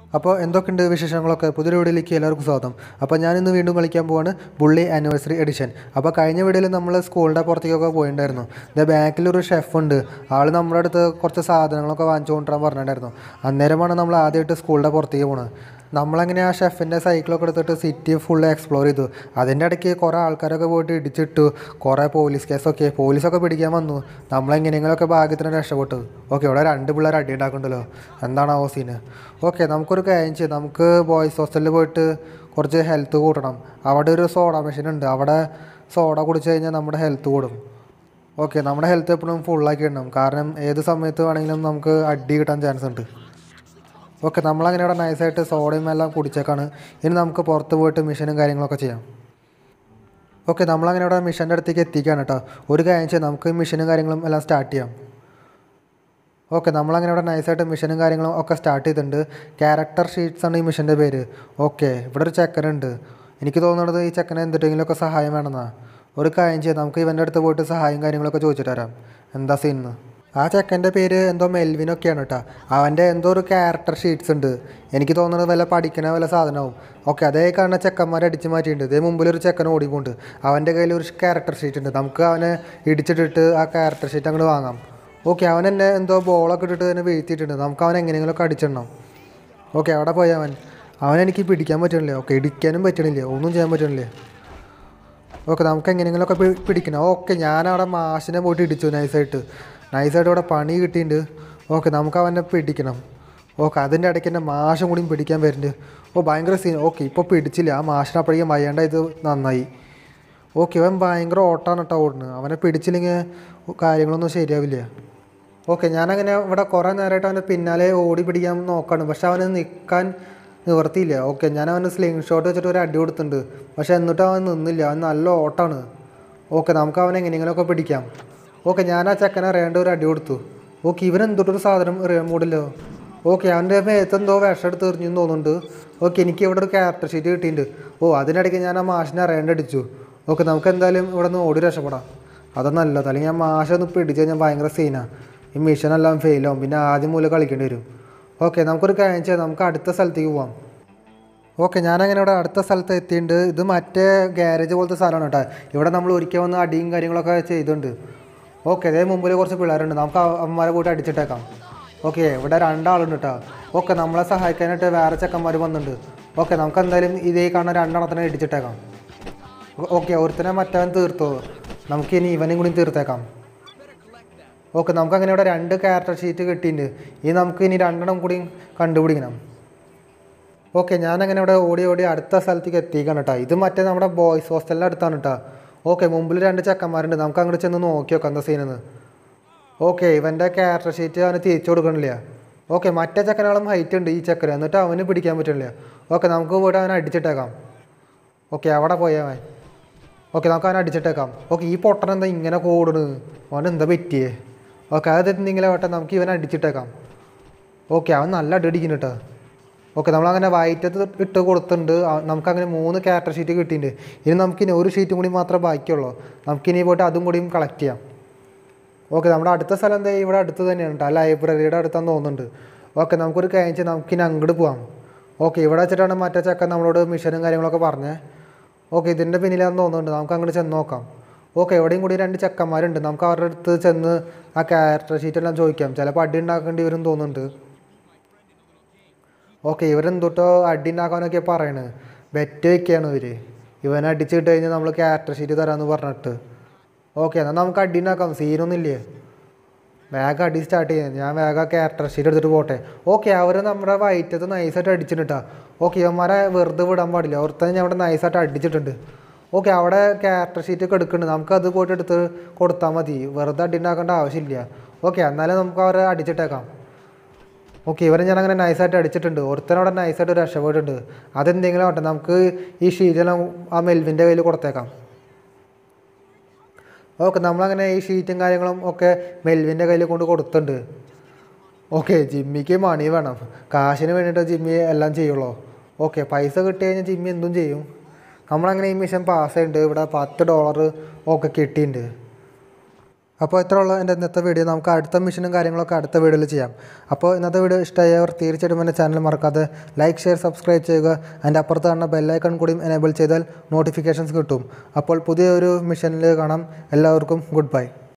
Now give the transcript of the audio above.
അപ്പോൾ എന്തൊക്കെയുണ്ട് വിശേഷങ്ങളൊക്കെ പുതിയ വീഡിയോയിലേക്ക് എല്ലാവർക്കും സ്വാഗതം അപ്പോൾ ഞാൻ ഇന്ന് വീണ്ടും കളിക്കാൻ പോവാണ് ബുള്ളി ആനിവേഴ്സറി എഡിഷൻ അപ്പോൾ കഴിഞ്ഞ വീഡിയോയിൽ നമ്മൾ സ്കൂളിൻ്റെ പുറത്തേക്കൊക്കെ പോയിട്ടുണ്ടായിരുന്നു ഇത് ബാക്കിലൊരു ഷെഫ് ഉണ്ട് ആൾ നമ്മുടെ അടുത്ത് കുറച്ച് സാധനങ്ങളൊക്കെ വാങ്ങിച്ചു കൊണ്ടുവരാൻ പറഞ്ഞിട്ടുണ്ടായിരുന്നു അന്നേരമാണ് നമ്മൾ ആദ്യമായിട്ട് സ്കൂളിൻ്റെ പുറത്തേക്ക് പോണത് നമ്മളങ്ങനെ ആ ഷെഫിൻ്റെ സൈക്കിളൊക്കെ എടുത്തിട്ട് സിറ്റി ഫുള്ള് എക്സ്പ്ലോർ ചെയ്തു അതിൻ്റെ ഇടയ്ക്ക് കുറേ ആൾക്കാരൊക്കെ പോയിട്ട് ഇടിച്ചിട്ടു കുറേ പോലീസ് കേസൊക്കെ പോലീസൊക്കെ പിടിക്കാൻ വന്നു നമ്മളെങ്ങനെയെങ്കിലുമൊക്കെ ഭാഗ്യത്തിന് രക്ഷപ്പെട്ടു ഓക്കെ ഇവിടെ രണ്ട് പിള്ളേർ അടി ഉണ്ടാക്കുന്നുണ്ടല്ലോ എന്താണ് ആ സീന് ഓക്കെ നമുക്കൊരു കാര്യം ചെയ്യാം നമുക്ക് ബോയ്സ് ഹോസ്റ്റലിൽ പോയിട്ട് കുറച്ച് ഹെൽത്ത് കൂട്ടണം അവിടെ ഒരു സോഡ മെഷീൻ ഉണ്ട് അവിടെ സോഡ കുടിച്ച് കഴിഞ്ഞാൽ നമ്മുടെ ഹെൽത്ത് കൂടും ഓക്കെ നമ്മുടെ ഹെൽത്ത് എപ്പോഴും ഫുള്ളാക്കി ഇടണം കാരണം ഏത് സമയത്ത് വേണമെങ്കിലും നമുക്ക് അടി കിട്ടാൻ ചാൻസ് ഉണ്ട് ഓക്കെ നമ്മളങ്ങനെ ഇവിടെ നൈസായിട്ട് സോഡയും എല്ലാം കുടിച്ചേക്കാണ് ഇനി നമുക്ക് പുറത്ത് പോയിട്ട് മിഷനും കാര്യങ്ങളൊക്കെ ചെയ്യാം ഓക്കെ നമ്മളങ്ങനെ ഇവിടെ മിഷൻ്റെ അടുത്തേക്ക് എത്തിക്കുകയാണ് കേട്ടോ ഒരു കാര്യം ചെയ്യാം നമുക്ക് മിഷനും കാര്യങ്ങളും എല്ലാം സ്റ്റാർട്ട് ചെയ്യാം ഓക്കെ നമ്മളങ്ങനെ ഇവിടെ നൈസായിട്ട് മിഷനും കാര്യങ്ങളും ഒക്കെ സ്റ്റാർട്ട് ചെയ്തിട്ടുണ്ട് ക്യാരക്ടർ ഷീറ്റ്സ് ആണ് ഈ മിഷൻ്റെ പേര് ഓക്കെ ഇവിടെ ഒരു ചെക്കനുണ്ട് എനിക്ക് തോന്നുന്നത് ഈ ചെക്കനെ എന്തിട്ടെങ്കിലുമൊക്കെ സഹായം വേണമെന്നാണ് ഒരു കാര്യം ചെയ്യാം നമുക്ക് ഇവൻ്റെ അടുത്ത് പോയിട്ട് സഹായം കാര്യങ്ങളൊക്കെ ചോദിച്ചിട്ട് വരാം എന്താ സീന്ന് ആ ചെക്കൻ്റെ പേര് എന്തോ മെൽവിനൊക്കെയാണ് കേട്ടോ അവൻ്റെ എന്തോ ഒരു ക്യാരക്ടർ ഷീറ്റ്സ് ഉണ്ട് എനിക്ക് തോന്നുന്നത് വല്ല പഠിക്കണ വല്ല സാധനവും ഓക്കെ അതേ കാണുന്ന ചെക്കന്മാരെ അടിച്ച് മാറ്റിയിട്ടുണ്ട് ഇതേ മുമ്പിൽ ഒരു ചെക്കൻ ഓടിപ്പോണ്ട് അവൻ്റെ കയ്യിൽ ഒരു ക്യാരക്ടർ ഷീറ്റ് ഉണ്ട് നമുക്ക് അവനെ ഇടിച്ചിട്ടിട്ട് ആ ക്യാരക്ടർ ഷീറ്റ് അങ്ങോട്ട് വാങ്ങാം ഓക്കെ അവൻ എന്നെ എന്തോ ബോളൊക്കെ ഇട്ടിട്ട് തന്നെ വീഴ്ത്തിയിട്ടുണ്ട് നമുക്ക് അവൻ എങ്ങനെയെങ്കിലുമൊക്കെ അടിച്ചിടണം ഓക്കെ അവിടെ പോയി അവൻ അവനെനിക്ക് പിടിക്കാൻ പറ്റണില്ല ഓക്കെ ഇടിക്കാനും പറ്റണില്ല ഒന്നും ചെയ്യാൻ പറ്റണില്ല ഓക്കെ നമുക്ക് എങ്ങനെയെങ്കിലുമൊക്കെ പി- പിടിക്കണം ഓക്കെ ഞാനവിടെ മാഷിനെ പോയിട്ട് ഇടിച്ചു നൈസായിട്ട് നൈസായിട്ട് ഇവിടെ പണി കിട്ടിയിട്ടുണ്ട് ഓക്കെ നമുക്ക് അവനെ പിടിക്കണം ഓക്കെ അതിൻ്റെ ഇടയ്ക്ക് എൻ്റെ മാഷും കൂടിയും പിടിക്കാൻ വരുന്നുണ്ട് ഓ ഭയങ്കര സീൻ ഓക്കെ ഇപ്പോൾ പിടിച്ചില്ല ആ മാഷിനെ അപ്പോഴേക്കും വയ്യേണ്ട ഇത് നന്നായി ഓക്കെ അവൻ ഭയങ്കര ഓട്ടാണ് കേട്ടോ ഓടുന്നത് അവനെ പിടിച്ചില്ലെങ്കിൽ കാര്യങ്ങളൊന്നും ശരിയാവില്ല ഓക്കെ ഞാനങ്ങനെ ഇവിടെ കുറേ നേരമായിട്ട് അവൻ്റെ പിന്നാലെ ഓടി പിടിക്കാൻ നോക്കാണ് പക്ഷെ അവന് നിൽക്കാൻ നിവർത്തിയില്ല ഓക്കെ ഞാൻ അവന് സ്ലിംഗ് ഷോട്ട് വെച്ചിട്ട് ഒരു അടി കൊടുത്തിട്ടുണ്ട് പക്ഷെ എന്നിട്ട് അവൻ നിന്നില്ല അവൻ നല്ല ഓട്ടാണ് ഓക്കെ നമുക്ക് അവനെ എങ്ങനെയെങ്കിലുമൊക്കെ പിടിക്കാം ഓക്കെ ഞാൻ ആ ചെക്കനെ അറിയാണ്ട് ഒരു അടി കൊടുത്തു ഓക്കെ ഇവൻ എന്തൊട്ടൊരു സാധനം എറിയാൻ മൂടില്ലോ ഓക്കെ അവൻ്റെ മേത്ത് എന്തോ വിഷം എടുത്ത് എറിഞ്ഞു തോന്നുന്നുണ്ട് ഓക്കെ എനിക്ക് ഇവിടെ ഒരു ക്യാരക്ടർ ഷീറ്റ് കിട്ടിയിട്ടുണ്ട് ഓ അതിനിടയ്ക്ക് ഞാൻ ആ മാഷിനെ അറിയാണ്ട് അടിച്ചു ഓക്കെ നമുക്ക് എന്തായാലും ഇവിടെ നിന്ന് ഓടി രക്ഷപ്പെടാം അതാ നല്ലത് അല്ലെങ്കിൽ ഞാൻ മാഷ ഒന്ന് പിടിച്ച് കഴിഞ്ഞാൽ ഭയങ്കര സീനാണ് ഈ മിഷനെല്ലാം ഫെയിലാവും പിന്നെ ആദ്യം മൂലം കളിക്കേണ്ടി വരും ഓക്കെ നമുക്കൊരു കാര്യം ചെയ്യാം നമുക്ക് അടുത്ത സ്ഥലത്തേക്ക് പോവാം ഓക്കെ ഞാനങ്ങനെ ഇവിടെ അടുത്ത സ്ഥലത്ത് എത്തിയിട്ടുണ്ട് ഇത് മറ്റേ ഗ്യാരേജ് പോലത്തെ സ്ഥലമാണ് കേട്ടോ ഇവിടെ നമ്മൾ ഒരിക്കൽ വന്ന് അടിയും കാര്യങ്ങളൊക്കെ ചെയ്തിട്ടുണ്ട് ഓക്കെ അതേ മുമ്പിൽ കുറച്ച് പിള്ളേരുണ്ട് നമുക്ക് അവ- അവന്മാരെ പോയിട്ട് അടിച്ചിട്ടേക്കാം ഓക്കെ ഇവിടെ രണ്ടാളുണ്ട് കേട്ടോ ഓക്കെ നമ്മളെ സഹായിക്കാനായിട്ട് വേറെ ചെക്കന്മാർ വന്നിട്ടുണ്ട് ഓക്കെ നമുക്ക് എന്തായാലും ഇതേ കാണുന്ന രണ്ടെണ്ണത്തിനെ ഇടിച്ചിട്ടേക്കാം ഓക്കെ ഒരുത്തനെ മറ്റവൻ തീർത്തോ നമുക്ക് ഇനി ഇവനും കൂടി തീർത്തേക്കാം ഓക്കെ നമുക്ക് അങ്ങനെ ഇവിടെ രണ്ട് ക്യാരക്ടർ ഷീറ്റ് കിട്ടിയിട്ടുണ്ട് ഇനി നമുക്ക് ഇനി രണ്ടെണ്ണം കൂടി കണ്ടുപിടിക്കണം ഓക്കെ ഞാനങ്ങനെ ഇവിടെ ഓടി ഓടി അടുത്ത സ്ഥലത്തേക്ക് എത്തിക്കണം കേട്ടോ ഇത് മറ്റേ നമ്മുടെ ബോയ്സ് ഹോസ്റ്റലിൻ്റെ അടുത്താണ് കേട്ടോ ഓക്കെ മുമ്പിൽ രണ്ട് ചെക്കന്മാരുണ്ട് നമുക്ക് അങ്ങോട്ട് ചെന്ന് നോക്കി നോക്കാം എന്താ സീനെന്ന് ഓക്കെ ഇവൻ്റെ ക്യാരക്ടർ ഷീറ്റ് അവന് തിരിച്ചു കൊടുക്കണില്ല ഓക്കെ മറ്റേ ചെക്കനോളം ഹൈറ്റ് ഉണ്ട് ഈ ചെക്കന് എന്നിട്ട് അവന് പിടിക്കാൻ പറ്റണില്ല ഓക്കെ നമുക്ക് പോയിട്ട് അവനെ അടിച്ചിട്ടേക്കാം ഓക്കെ അവിടെ പോയവൻ ഓക്കെ നമുക്ക് അവനെ അടിച്ചിട്ടേക്കാം ഓക്കെ ഈ പൊട്ടൻ എന്താ ഇങ്ങനെ കൂടണ് അവൻ എന്താ പറ്റിയേ ഓക്കെ അത് എന്തെങ്കിലും ആവട്ടെ നമുക്ക് ഇവനെ അടിച്ചിട്ടേക്കാം ഓക്കെ അവൻ നല്ല അടി അടിക്കുന്നു കേട്ടോ ഓക്കെ നമ്മളങ്ങനെ വയറ്റത്ത് ഇട്ട് കൊടുത്തിട്ടുണ്ട് ആ- നമുക്കങ്ങനെ മൂന്ന് ക്യാരക്ടർ ഷീറ്റ് കിട്ടിയിട്ടുണ്ട് ഇനി നമുക്കിനി ഒരു ഷീറ്റും കൂടി മാത്രമേ ബാക്കിയുള്ളൂ നമുക്കിനി പോയിട്ട് അതും കൂടിയും കളക്ട് ചെയ്യാം ഓക്കെ നമ്മുടെ അടുത്ത സ്ഥലം എന്താ ഇവിടെ അടുത്ത് തന്നെയാണ് കേട്ടോ ആ ലൈബ്രറിയുടെ അടുത്താന്ന് തോന്നുന്നുണ്ട് ഓക്കെ നമുക്കൊരു കാര്യം ചെയ്യാം നമുക്കിനി അങ്ങോട്ട് പോവാം ഓക്കെ ഇവിടെ വെച്ചിട്ടാണ് മറ്റേ ചെക്കൻ നമ്മളോട് മിഷനും കാര്യങ്ങളൊക്കെ പറഞ്ഞേ ഓക്കെ ഇതിൻ്റെ പിന്നിലാന്ന് തോന്നുന്നുണ്ട് നമുക്ക് അങ്ങോട്ട് ചെന്ന് നോക്കാം ഓക്കെ എവിടെയും കൂടി രണ്ട് ചെക്കന്മാരുണ്ട് നമുക്ക് അവരുടെ അടുത്ത് ചെന്ന് ആ ക്യാരക്ടർ ഷീറ്റെല്ലാം ചോദിക്കാം ചിലപ്പോൾ അടി ഉണ്ടാക്കേണ്ടി വരും തോന്നുന്നുണ്ട് ഓക്കെ ഇവരെന്തൊട്ടോ അടി ഉണ്ടാക്കാനൊക്കെ പറയണത് ബെറ്റ് വയ്ക്കുകയാണ് ഇവർ ഇവനെ അടിച്ചിട്ട് കഴിഞ്ഞാൽ നമ്മൾ ക്യാരക്ടർ ഷീറ്റ് തരാമെന്ന് പറഞ്ഞിട്ട് ഓക്കെ എന്നാൽ നമുക്ക് അടി ഉണ്ടാക്കാം സീനൊന്നുമില്ലേ വേഗം അടി സ്റ്റാർട്ട് ചെയ്യാം ഞാൻ വേഗം ക്യാരക്ടർ ഷീറ്റ് എടുത്തിട്ട് പോട്ടെ ഓക്കെ അവർ നമ്മുടെ വയറ്റത്ത് നൈസായിട്ട് അടിച്ചിട്ടാ ഓക്കെ ഇവന്മാരെ വെറുതെ വിടാൻ പാടില്ല ഓർത്തന്നെ ഞാൻ അവിടെ നൈസായിട്ട് അടിച്ചിട്ടുണ്ട് ഓക്കെ അവിടെ ക്യാരക്ടർ ഷീറ്റ് ഒക്കെ എടുക്കുന്നുണ്ട് നമുക്ക് അത് പോയിട്ട് എടുത്ത് കൊടുത്താൽ മതി വെറുതെ അടി ഉണ്ടാക്കേണ്ട ആവശ്യമില്ല ഓക്കെ എന്നാലും നമുക്ക് അവരെ അടിച്ചിട്ടേക്കാം ഓക്കെ ഇവരെ ഞാൻ അങ്ങനെ നൈസായിട്ട് അടിച്ചിട്ടുണ്ട് ഒരുത്തനവിടെ നൈസായിട്ട് രക്ഷപ്പെട്ടിട്ടുണ്ട് അതെന്തെങ്കിലും ആവട്ടെ നമുക്ക് ഈ ഷീറ്റെല്ലാം ആ മെൽവിൻ്റെ കയ്യിൽ കൊടുത്തേക്കാം ഓക്കെ നമ്മളങ്ങനെ ഈ ഷീറ്റും കാര്യങ്ങളും ഒക്കെ മെൽവിൻ്റെ കയ്യിൽ കൊണ്ട് കൊടുത്തിട്ടുണ്ട് ഓക്കെ ജിമ്മിക്ക് മണി വേണം കാശിന് വേണ്ടിയിട്ട് ജിമ്മി എല്ലാം ചെയ്യുള്ളൂ ഓക്കെ പൈസ കിട്ടി കഴിഞ്ഞാൽ ജിമ്മി എന്തും ചെയ്യും നമ്മളങ്ങനെ ഈ മിഷൻ പാസ് ചെയ്യുന്നുണ്ട് ഇവിടെ പത്ത് ഡോളർ ഒക്കെ കിട്ടിയിട്ടുണ്ട് അപ്പോൾ ഇത്രയുള്ള എൻ്റെ ഇന്നത്തെ വീഡിയോ നമുക്ക് അടുത്ത മിഷനും കാര്യങ്ങളൊക്കെ അടുത്ത വീഡിയോയിൽ ചെയ്യാം അപ്പോൾ ഇന്നത്തെ വീഡിയോ ഇഷ്ടമായവർ തീർച്ചയായിട്ടും എൻ്റെ ചാനൽ മറക്കാതെ ലൈക്ക് ഷെയർ സബ്സ്ക്രൈബ് ചെയ്യുക അതിൻ്റെ അപ്പുറത്ത് കാണുന്ന ബെല്ലൈക്കൺ കൂടിയും എനേബിൾ ചെയ്താൽ നോട്ടിഫിക്കേഷൻസ് കിട്ടും അപ്പോൾ പുതിയൊരു മിഷനിൽ കാണാം എല്ലാവർക്കും ഗുഡ് ബൈ